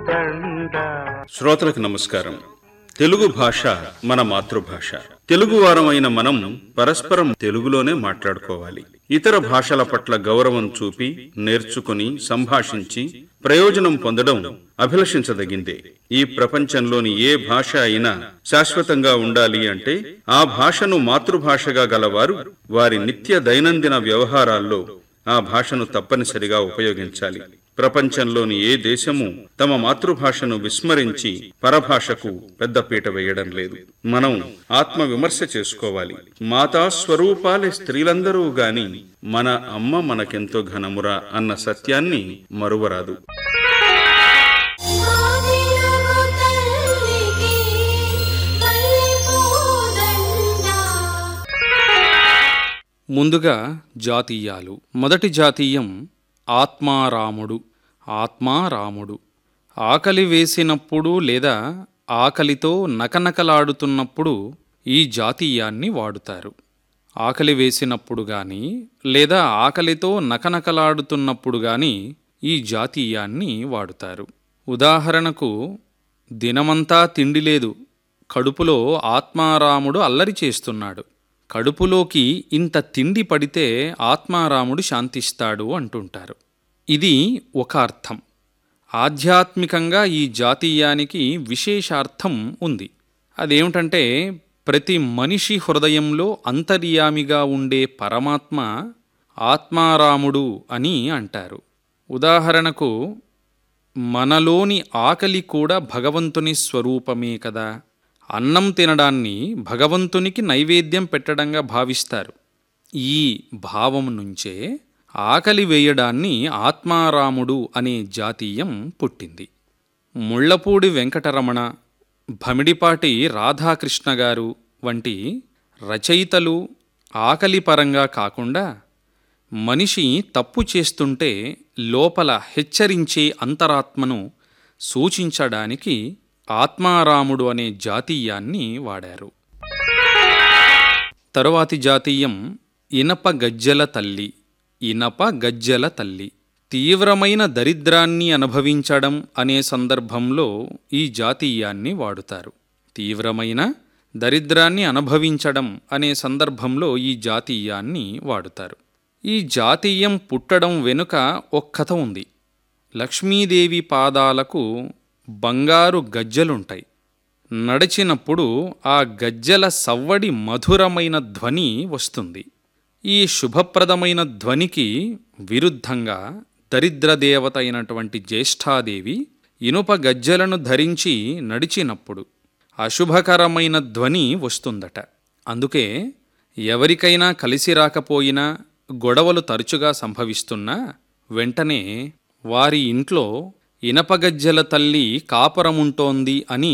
శ్రోతలకు నమస్కారం తెలుగు భాష మన మాతృభాష తెలుగు వారమైన మనం పరస్పరం తెలుగులోనే మాట్లాడుకోవాలి ఇతర భాషల పట్ల గౌరవం చూపి నేర్చుకుని సంభాషించి ప్రయోజనం పొందడం అభిలషించదగిందే ఈ ప్రపంచంలోని ఏ భాష అయినా శాశ్వతంగా ఉండాలి అంటే ఆ భాషను మాతృభాషగా గలవారు వారి నిత్య దైనందిన వ్యవహారాల్లో ఆ భాషను తప్పనిసరిగా ఉపయోగించాలి ప్రపంచంలోని ఏ దేశము తమ మాతృభాషను విస్మరించి పరభాషకు పెద్దపీట వేయడం లేదు మనం ఆత్మ విమర్శ చేసుకోవాలి మాతా స్వరూపాలే స్త్రీలందరూ గాని మన అమ్మ మనకెంతో ఘనమురా అన్న సత్యాన్ని మరువరాదు ఆదిలగు తల్లికి మల్లెపూదండ ముందుగా జాతీయాలు మొదటి జాతీయం ఆత్మారాముడు ఆత్మారాముడు ఆకలి వేసినప్పుడు లేదా ఆకలితో నకనకలాడుతున్నప్పుడు ఈ జాతీయాన్ని వాడుతారు ఆకలి వేసినప్పుడు గాని లేదా ఆకలితో నకనకలాడుతున్నప్పుడు గాని ఈ జాతీయాన్ని వాడుతారు ఉదాహరణకు దినమంతా తిండి లేదు కడుపులో ఆత్మారాముడు అల్లరి చేస్తున్నాడు కడుపులోకి ఇంత తిండి పడితే ఆత్మారాముడు శాంతిస్తాడు అంటుంటారు ఇది ఒక అర్థం ఆధ్యాత్మికంగా ఈ జాతీయానికి విశేషార్థం ఉంది అదేమిటంటే ప్రతి మనిషి హృదయంలో అంతర్యామిగా ఉండే పరమాత్మ ఆత్మారాముడు అని అంటారు ఉదాహరణకు మనలోని ఆకలి కూడా భగవంతుని స్వరూపమే కదా అన్నం తినడాన్ని భగవంతునికి నైవేద్యం పెట్టడంగా భావిస్తారు ఈ భావం నుంచే ఆకలి వేయడాన్ని ఆత్మారాముడు అనే జాతీయం పుట్టింది ముళ్లపూడి వెంకటరమణ భమిడిపాటి రాధాకృష్ణ గారు వంటి రచయితలు ఆకలి పరంగా కాకుండా మనిషి తప్పు చేస్తుంటే లోపల హెచ్చరించే అంతరాత్మను సూచించడానికి ఆత్మారాముడు అనే జాతీయాన్ని వాడారు తరువాతి జాతీయం ఇనప గజ్జల తల్లి ఇనప గజ్జల తల్లి తీవ్రమైన దరిద్రాన్ని అనుభవించడం అనే సందర్భంలో ఈ జాతీయాన్ని వాడుతారు తీవ్రమైన దరిద్రాన్ని అనుభవించడం అనే సందర్భంలో ఈ జాతీయాన్ని వాడుతారు ఈ జాతీయం పుట్టడం వెనుక ఒక కథ ఉంది లక్ష్మీదేవి పాదాలకు బంగారు గజ్జలుంటాయి నడిచినప్పుడు ఆ గజ్జల సవ్వడి మధురమైన ధ్వని వస్తుంది ఈ శుభప్రదమైన ధ్వనికి విరుద్ధంగా దరిద్రదేవత అయినటువంటి జ్యేష్ఠాదేవి ఇనుప గజ్జలను ధరించి నడిచినప్పుడు అశుభకరమైన ధ్వని వస్తుందట అందుకే ఎవరికైనా కలిసి రాకపోయినా గొడవలు తరచుగా సంభవిస్తున్నా వెంటనే వారి ఇంట్లో ఇనపగజ్జల తల్లి కాపురముంటోంది అని